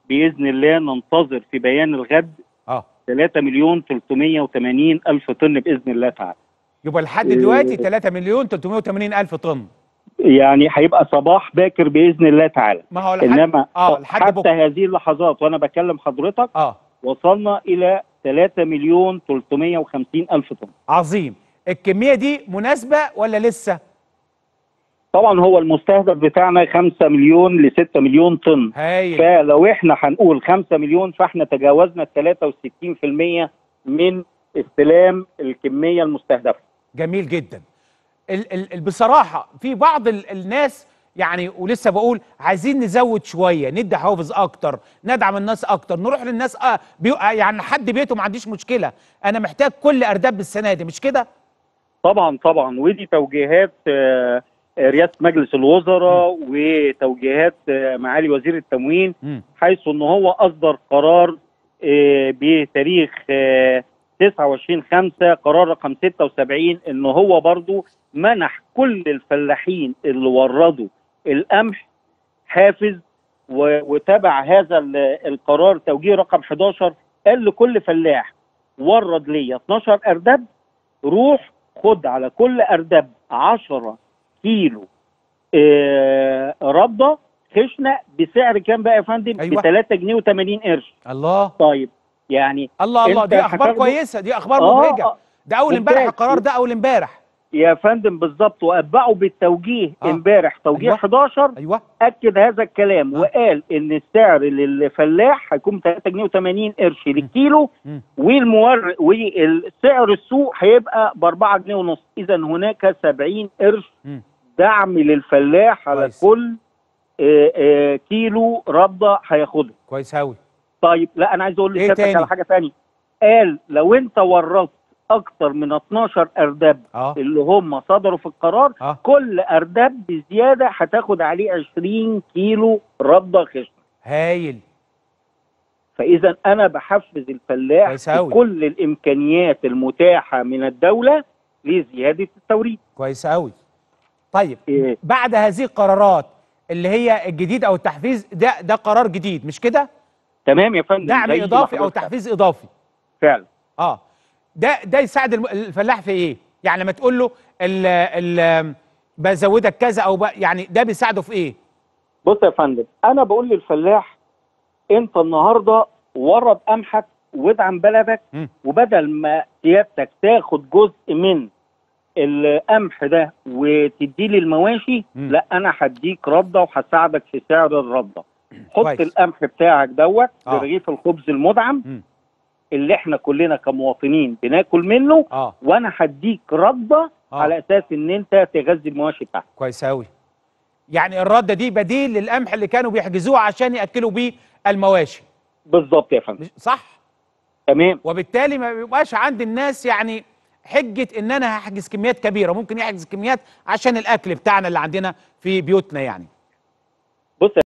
باذن الله ننتظر في بيان الغد اه 3 مليون 380 الف طن باذن الله تعالى يبقى لحد دلوقتي 3 مليون 380 الف طن يعني هيبقى صباح باكر باذن الله تعالى ما هو لحد انما اه لحد حتى بكره هذه اللحظات وانا بكلم حضرتك اه وصلنا الى 3 مليون 350 الف طن عظيم الكميه دي مناسبه ولا لسه طبعا هو المستهدف بتاعنا 5 مليون ل 6 مليون طن هايل فلو احنا هنقول 5 مليون فاحنا تجاوزنا ال 63% من استلام الكميه المستهدفه جميل جدا ال ال ال بصراحه في بعض ال الناس يعني ولسه بقول عايزين نزود شويه ندي حوافز اكتر ندعم الناس اكتر نروح للناس آه بي آه يعني حد بيته ما عنديش مشكله انا محتاج كل ارداب السنه دي مش كده طبعا طبعا ودي توجيهات آه، رئاسه مجلس الوزراء وتوجيهات آه، معالي وزير التموين مم. حيث ان هو اصدر قرار آه، بتاريخ آه، 29 5 قرار رقم 76 ان هو برضو منح كل الفلاحين اللي وردوا القمح حافز و- وتبع هذا ال- القرار توجيه رقم 11 قال لكل فلاح ورد ليا 12 ارداب روح خد على كل ارداب 10 كيلو آه، رده خشنه بسعر كام بقى يا فندم؟ أيوة. ب 3 جنيه و80 قرش الله طيب يعني الله الله أنت دي اخبار هتاخده- كويسه دي اخبار آه، مبهجه آه، ده اول امبارح ممتاز. القرار ده اول امبارح يا فندم بالظبط واتبعوا بالتوجيه آه. امبارح توجيه أيوة. 11 ايوه اكد هذا الكلام آه. وقال ان السعر للفلاح هيكون 3 جنيه و80 قرش للكيلو مم. والمور والسعر السوق هيبقى ب 4 جنيه ونص اذا هناك 70 قرش مم. دعم للفلاح على كويس. كل آه، آه، كيلو رده هياخدها كويس قوي طيب لا انا عايز اقول إيه لسيادتك تاني؟ على حاجه ثانيه قال لو انت ورطت اكتر من 12 ارداب اه اللي هم صدروا في القرار اه كل ارداب بزياده هتاخد عليه 20 كيلو رده خشن هايل فاذا انا بحفز الفلاح كويس أوي. بكل الامكانيات المتاحه من الدوله لزياده التوريد كويس قوي طيب إيه بعد هذه القرارات اللي هي الجديد او التحفيز ده ده قرار جديد مش كده تمام يا فندم دعم زي ما اضافي او حضرتك تحفيز اضافي فعلا اه ده ده يساعد الم- الفلاح في ايه يعني لما تقول له ال ال بزودك كذا او ب... يعني ده بيساعده في ايه بص يا فندم انا بقول للفلاح انت النهارده ورد قمحك وادعم بلدك مم. وبدل ما سيادتك تاخد جزء من القمح ده وتديه للمواشي مم. لا انا هديك رده وهساعدك في سعر الرده حط كويس. القمح بتاعك دوت آه. برغيف الخبز المدعم مم. اللي احنا كلنا كمواطنين بناكل منه اه وانا هديك رده آه. على اساس ان انت تغذي المواشي بتاعتك كويس قوي يعني الرده دي بديل للقمح اللي كانوا بيحجزوه عشان ياكلوا بيه المواشي بالظبط يا فندم مش- صح تمام وبالتالي ما بيبقاش عند الناس يعني حجه ان انا هحجز كميات كبيره ممكن يحجز كميات عشان الاكل بتاعنا اللي عندنا في بيوتنا يعني بص